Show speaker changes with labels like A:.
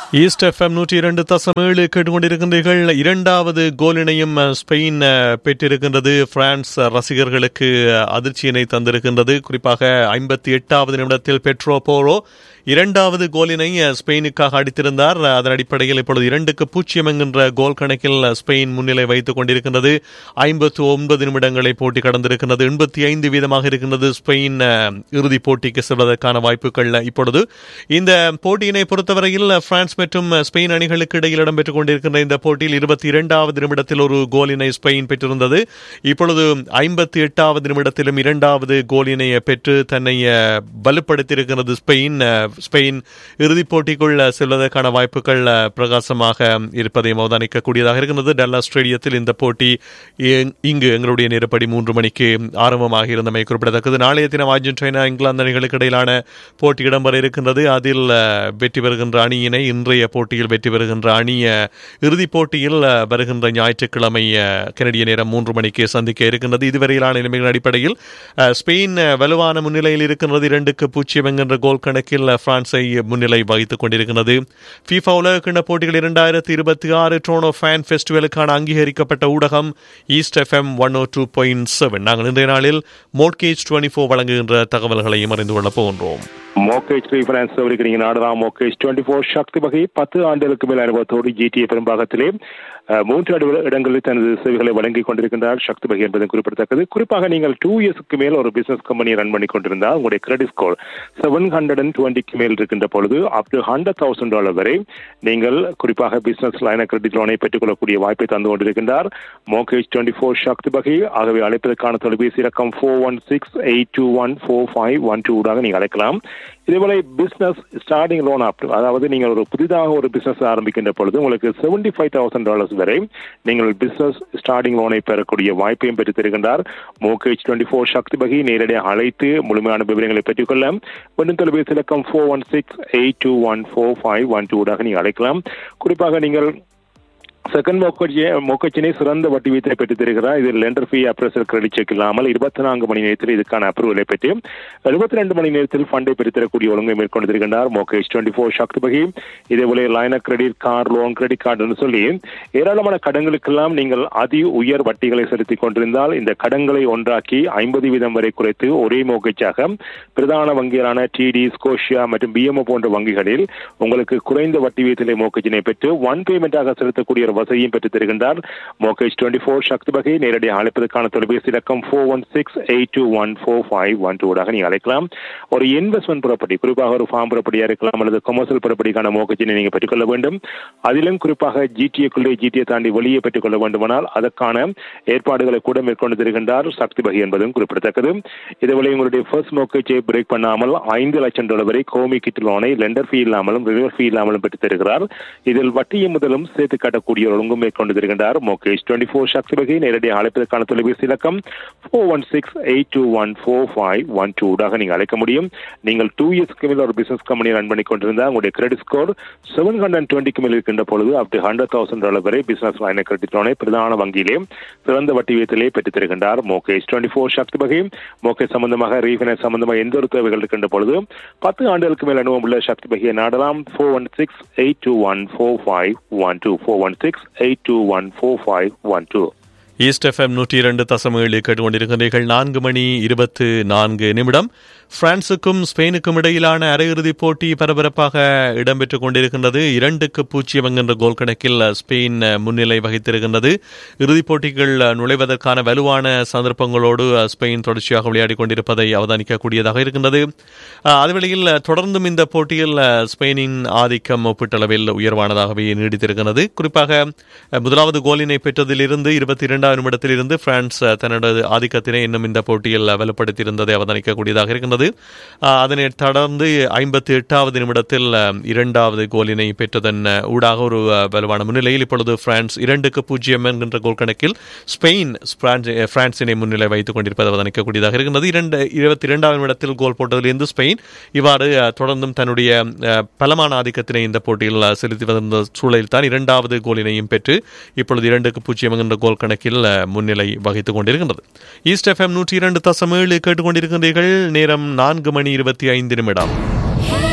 A: east FM நூற்றி இரண்டு தசம் ஏழு கேட்டுக்கொண்டிருக்கின்றீர்கள் இரண்டாவது கோலினையும் ஸ்பெயின் அஹ், பெற்றிருக்கின்றது பிரான்ஸ் ரசிகர்களுக்கு அதிர்ச்சியினை தந்திருக்கின்றது குறிப்பாக ஐம்பத்தி எட்டாவது நிமிடத்தில் பெட்ரோ போரோ இரண்டாவது கோலினை அஹ், ஸ்பெயினுக்காக அடித்திருந்தார் அதன் அடிப்படையில் இப்பொழுது இரண்டுக்கு பூஜ்ஜியம் என்கின்ற கோல் கணக்கில் அஹ், ஸ்பெயின் முன்னிலை வைத்துக் கொண்டிருக்கின்றது ஐம்பத்து ஒன்பது நிமிடங்களை போட்டி கடந்திருக்கின்றது எண்பத்தி ஐந்து வீதமாக இருக்கின்றது ஸ்பெயின் அஹ், இறுதிப் போட்டிக்கு செல்வதற்கான வாய்ப்புகள் இப்பொழுது இந்த போட்டியினை பொறுத்தவரையில் பிரான்ஸ் மற்றும் ஸ்பெயின் அணிகளுக்கு இடையில் இடம்பெற்றுக் கொண்டிருக்கின்ற இந்த போட்டியில் இருபத்தி இரண்டாவது நிமிடத்தில் ஒரு கோலினை ஸ்பெயின் பெற்றிருந்தது இப்பொழுது ஐம்பத்தி எட்டாவது நிமிடத்திலும் இரண்டாவது கோலினை பெற்று தன்னை அஹ், வலுப்படுத்தியிருக்கிறது ஸ்பெயின் அஹ், ஸ்பெயின் இறுதிப் போட்டிக்குள் அஹ், செல்வதற்கான வாய்ப்புகள் அஹ், பிரகாசமாக இருப்பதையும் அவதானிக்கக்கூடியதாக இருக்கின்றது டல்லா ஸ்டேடியத்தில் இந்த போட்டி இங்- இங்கு எங்களுடைய நேரப்படி மூன்று மணிக்கு ஆரம்பமாக இருந்தமை குறிப்பிடத்தக்கது நாளைய தினம் அர்ஜென்டினா இங்கிலாந்து அணிகளுக்கு இடையிலான போட்டி இடம்பெற இருக்கின்றது அதில் அஹ், வெற்றி பெறுகின்ற அணியினை இன்றைய போட்டியில் வெற்றி பெறுகின்ற அணி அஹ், இறுதிப் போட்டியில் அஹ், வருகின்ற ஞாயிற்றுக்கிழமை அஹ், கனடிய நேரம் மூன்று மணிக்கு சந்திக்க இருக்கின்றது இதுவரையிலான நிலைமைகளின் அடிப்படையில் அஹ், ஸ்பெயின் அஹ், வலுவான முன்னிலையில் இருக்கின்றது இரண்டுக்கு பூஜ்ஜியம் என்கின்ற கோல் கணக்கில் அஹ், பிரான்ஸை முன்னிலை வகித்துக் கொண்டிருக்கிறது FIFA உலகக்கிண்ண போட்டிகள் இரண்டாயிரத்தி இருபத்தி ஆறு ட்ரோனோ ஃபேன் ஃபெஸ்டிவலுக்கான அங்கீகரிக்கப்பட்ட ஊடகம் east FM one O two point seven நாங்கள் இன்றைய நாளில் மோட்கேஜ் டுவெண்ட்டி ஃபோர் வழங்குகின்ற தகவல்களையும் அறிந்து கொள்ளப் போகின்றோம்
B: மோக்கேஜ் ரீஃபரன்ஸ் இருக்கிறீங்க நாடுதான் மோக்கேஜ் டுவெண்ட்டி ஃபோர் சக்தி வகை பத்து ஆண்டுகளுக்கு மேல் அனுபவத்தோடு ஜிடிஏ பெரும்பாகத்திலே அஹ், மூன்று அடி இடங்களில் தனது சேவைகளை வழங்கிக் கொண்டிருக்கின்றார் சக்தி வகை என்பது குறிப்பிடத்தக்கது குறிப்பாக நீங்கள் டூ இயர்ஸ்க்கு மேல் ஒரு பிசினஸ் கம்பெனி ரன் பண்ணி கொண்டிருந்தால் உங்களுடைய credit score seven hundred and டுவெண்ட்டிக்கு மேல் இருக்கின்ற பொழுது up to hundred thousand dollar வரை நீங்கள் குறிப்பாக பிசினஸ் லைன கிரெடிட் லோனை பெற்றுக்கொள்ளக்கூடிய வாய்ப்பை தந்து கொண்டிருக்கின்றார் மோகேஜ் டுவெண்ட்டி ஃபோர் சக்தி வகை ஆகவே அழைப்பதற்கான தொலைபேசி இலக்கம் four one six eight two one four five one two நீங்கள் அழைக்கலாம் இதேபோல பிசினஸ் ஸ்டார்டிங் லோன் அப் அதாவது நீங்கள் ஒரு புதிதாக ஒரு பிசினஸ் ஆரம்பிக்கின்ற பொழுது உங்களுக்கு செவன்டி ஃபைவ் தௌசண்ட் டாலர்ஸ் வரை நீங்கள் பிசினஸ் ஸ்டார்டிங் லோனை பெறக்கூடிய வாய்ப்பையும் பெற்று தருகின்றார் மோகேஜ் டுவெண்ட்டி ஃபோர் சக்தி வகை நேரடியாக அழைத்து முழுமையான விவரங்களை பெற்றுக்கொள்ள மீண்டும் தொலைபேசி இலக்கம் four one six eight two one four five one டூடாக நீங்கள் அழைக்கலாம் குறிப்பாக நீங்கள் செகண்ட் மோக்கஜி மோக்கச்சினை சிறந்த வட்டி வீதத்தை பெற்றுத் தருகிறார் இதில் lender fee appraisal credit check இல்லாமல் இருபத்தி நான்கு மணி நேரத்தில் இதுக்கான அப்ரூவலை பெற்று எழுபத்தி ரெண்டு மணி நேரத்தில் ஃபண்டை பெற்றுத்தரக்கூடிய ஒழுங்கை மேற்கொண்டு தருகின்றார் மோகேஷ் டுவெண்ட்டி ஃபோர் சக்தி பகி இதேபோல line credit car loan credit கார்டுன்னு சொல்லி ஏராளமான கடன்களுக்கெல்லாம் நீங்கள் அதி உயர் வட்டிகளை செலுத்திக் கொண்டிருந்தால் இந்த கடன்களை ஒன்றாக்கி ஐம்பது வீதம் வரை குறைத்து ஒரே மோகேஜாக பிரதான வங்கிகளான டிடி ஸ்கோஷியா மற்றும் பிஎம்ஓ போன்ற வங்கிகளில் உங்களுக்கு குறைந்த வட்டி வீதத்திலே மோகேஜினை பெற்று ஒன் பேமெண்டாக செலுத்தக்கூடிய ஒரு வசதியும் பெற்றுத் தருகின்றார் மோகேஜ் டுவெண்ட்டி ஃபோர் சக்தி வகை நேரடியாக அழைப்பதற்கான தொலைபேசி இலக்கம் four one six eight two one four five one டூடாக நீங்கள் அழைக்கலாம் ஒரு இன்வெஸ்ட்மெண்ட் ப்ராப்பர்ட்டி குறிப்பாக ஒரு ஃபார்ம் ப்ராப்பர்ட்டியாக இருக்கலாம் அல்லது கமர்ஷியல் ப்ராப்பர்ட்டிக்கான மோகேஜினை நீங்கள் பெற்றுக்கொள்ள வேண்டும் அதிலும் குறிப்பாக ஜிடிஏக்குள்ளே ஜிடிஏ தாண்டி வெளியே பெற்றுக்கொள்ள வேண்டுமானால் அதற்கான ஏற்பாடுகளை கூட மேற்கொண்டு தருகின்றார் சக்தி வகை என்பதும் குறிப்பிடத்தக்கது இதுவரை உங்களுடைய ஃபர்ஸ்ட் மோக்கேஜை பிரேக் பண்ணாமல் ஐந்து லட்சம் டாலர் வரை கோமி கிட் லோனை லெண்டர் ஃபீ இல்லாமலும் ரிவர் ஃபீ இல்லாமலும் பெற்றுத் தருகிறார் இதில் வட்டியும் முதலும் சேர்த்து காட்டக்கூடிய ஒரு ஒழுங்கும் மேற்கொண்டு தருகின்றார் மோகேஷ் டுவெண்ட்டி ஃபோர் சக்தி வகை நேரடியாக அழைப்பதற்கான தொலைபேசி இலக்கம் four one six eight two one four five one டூடாக நீங்கள் அழைக்க முடியும் நீங்கள் டூ இயர்ஸ்க்கு மேல் ஒரு பிசினஸ் கம்பெனி ரன் பண்ணி கொண்டிருந்தால் உங்களுடைய கிரெடிட் ஸ்கோர் செவன் ஹண்ட்ரட் டுவெண்ட்டிக்கு மேல் இருக்கின்ற பொழுது up to hundred thousand dollar வரை பிசினஸ் லைன கிரெடிட் லோனை பிரதான வங்கியிலே சிறந்த வட்டி வீதத்திலே பெற்றுத் தருகின்றார் மோகேஷ் டுவெண்ட்டி ஃபோர் சக்தி வகை மோகேஷ் சம்பந்தமாக ரீஃபைனான்ஸ் சம்பந்தமாக எந்த ஒரு தேவைகள் இருக்கின்ற பொழுது பத்து ஆண்டுகளுக்கு மேல் அனுபவம் உள்ள சக்தி வகையை நாடலாம் four one six eight two one four five one two four one six eight two one four five one two
A: East FM நூற்றி இரண்டு தசம் ஏழு கேட்டுக்கொண்டிருக்கிறீர்கள் நான்கு மணி இருபத்து நான்கு நிமிடம் பிரான்சுக்கும் ஸ்பெயினுக்கும் இடையிலான அரையிறுதிப் போட்டி பரபரப்பாக இடம்பெற்றுக் கொண்டிருக்கின்றது இரண்டுக்கு பூஜ்ஜியம் என்கின்ற கோல் கணக்கில் ஸ்பெயின் முன்னிலை வகித்திருக்கின்றது இறுதிப் போட்டிகள் நுழைவதற்கான வலுவான சந்தர்ப்பங்களோடு ஸ்பெயின் தொடர்ச்சியாக விளையாடிக் கொண்டிருப்பதை அவதானிக்கக்கூடியதாக இருக்கின்றது அதுவேளையில் தொடர்ந்தும் இந்த போட்டியில் ஸ்பெயினின் ஆதிக்கம் ஒப்பீட்டளவில் உயர்வானதாகவே நீடித்திருக்கிறது குறிப்பாக முதலாவது கோலினை பெற்றதிலிருந்து இருபத்தி இரண்டாம் நிமிடத்திலிருந்து பிரான்ஸ் தனது ஆதிக்கத்தினை இன்னும் இந்த போட்டியில் வலுப்படுத்தியிருந்ததை அவதானிக்கக்கூடியதாக இருக்கின்றது அதனை தொடர்ந்து ஐம்பத்தி எட்டாவது நிமிடத்தில் இரண்டாவது கோலினை பெற்றதன் ஊடாக ஒரு வலுவான முன்னிலையில் இப்பொழுது பிரான்ஸ் இரண்டுக்கு பூஜ்ஜியம் என்கின்ற கோல் கணக்கில் ஸ்பெயின் பிரான்சினை முன்னிலை வைத்துக் கொண்டிருப்பது அவதானிக்கக்கூடியதாக இருக்கின்றது இரண்டு இருபத்தி இரண்டாவது நிமிடத்தில் கோல் போட்டதிலிருந்து ஸ்பெயின் இவ்வாறு தொடர்ந்தும் தன்னுடைய பலமான ஆதிக்கத்தினை இந்த போட்டியில் செலுத்தி வந்த சூழலில் தான் இரண்டாவது கோலினையும் பெற்று இப்பொழுது இரண்டுக்கு பூஜ்ஜியம் என்கின்ற கோல் கணக்கில் முன்னிலை வகித்துக் கொண்டிருக்கின்றது ஈஸ்ட் எஃப்எம் நூற்றி இரண்டு தசம் ஏழு கேட்டுக்கொண்டிருக்கின்றீர்கள் நேரம் நான்கு மணி இருபத்தி ஐந்து நிமிடம்